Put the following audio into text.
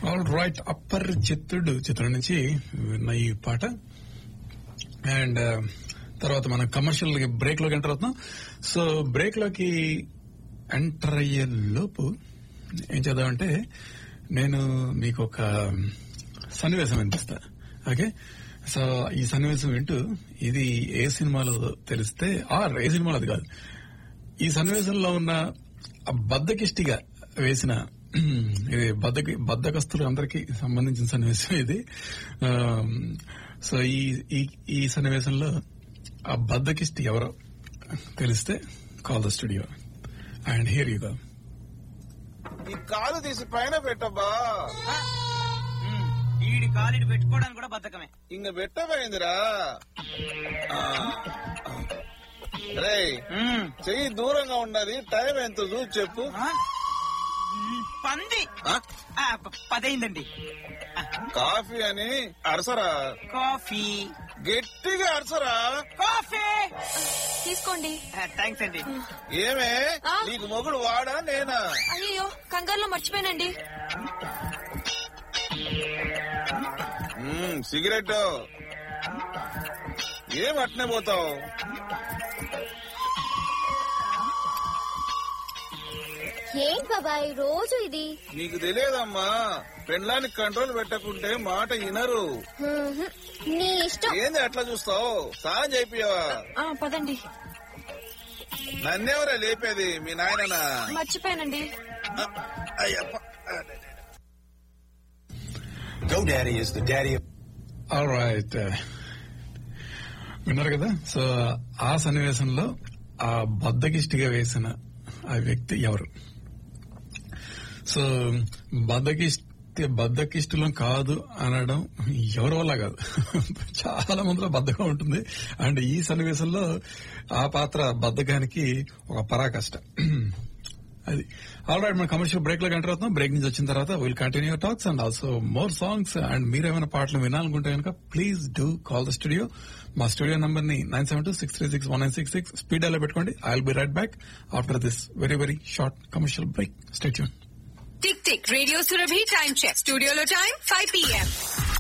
All right upper చిత్తుడు చిత్రం నుంచి విన్న ఈ పాట అండ్ తర్వాత మనం కమర్షియల్ బ్రేక్ లోకి ఎంటర్ అవుతున్నాం సో బ్రేక్ లోకి ఎంటర్ అయ్యే లోపు ఏం చేద్దామంటే నేను మీకు ఒక సన్నివేశం వినిపిస్తా ఓకే సో ఈ సన్నివేశం వింటూ ఇది ఏ సినిమాలో తెలిస్తే ఆర్ ఏ సినిమాలో అది కాదు ఈ సన్నివేశంలో ఉన్న ఆ బద్దకిష్టిగా వేసిన ఇది బద్దకి బద్దకస్తులు అందరికీ సంబంధించిన సన్నివేశం ఇది ఆ, సో ఈ ఈ- ఈ సన్నివేశంలో ఆ బద్దకిష్టి ఎవరో తెలిస్తే call the studio and here you go ఈ కాలు తీసి పైన పెట్టబ్బా ఈడి కాలిడి పెట్టుకోవడానికి కూడా బద్ధకమే ఇంక పెట్టబోయిందిరా రే ఉమ్. చెయ్యి దూరంగా ఉన్నది టైం ఎంత చూసి చెప్పు ఆ? ఉమ్, పంది ఆ? ఆ, ప- పదైందండి ఆ, కాఫీ అని అరసరా కాఫీ గట్టిగా అరసరా కాఫీ తీసుకోండి థ్యాంక్స్ అండి ఏమే ఆ? నీకు మొగుడు వాడా నేనా అయ్యో కంగారులో మర్చిపోయానండి మ్మ్, సిగరెట్ ఏం అట్నే పోతావు ఏం బాబాయ్ రోజు ఇది నీకు తెలియదమ్మా పెండ్లానికి కంట్రోల్ పెట్టకుంటే మాట వినరు హ్మ్, నీ ఇష్టం ఏంది అట్లా చూస్తావు సాయం చేపియవా ఆ, పదండి నన్నెవరా లేపేది మీ నాయననా మర్చిపోయానండి Ayyappa GoDaddy is the daddy of all right విన్నారు కదా సో ఆ సన్నివేశంలో ఆ బద్దకిష్టిగా వేసిన ఆ వ్యక్తి ఎవరు సో బద్దకిష్టి బద్దకిష్టిలో కాదు అనడం ఎవరి వల్ల కాదు చాలా మందిలో బద్దకం ఉంటుంది అండ్ ఈ సన్నివేశంలో ఆ పాత్ర బద్దకానికి ఒక పరాకష్ట అది ఆల్ రైట్ మన కమర్షియల్ బ్రేక్ లో ఎంటర్ అవుతున్నాం బ్రేక్ నుంచి వచ్చిన తర్వాత will continue talks and also more songs and మీరు ఏమైనా పాటలు వినాలనుకుంటే కనుక please do call the studio మా స్టూడియో నంబర్ ని nine seven two six three six one nine six six speed అలా పెట్టుకోండి I will be right back after this very very short commercial break stay tuned tick tick radio Surabhi time check స్టూడియోలో time five PM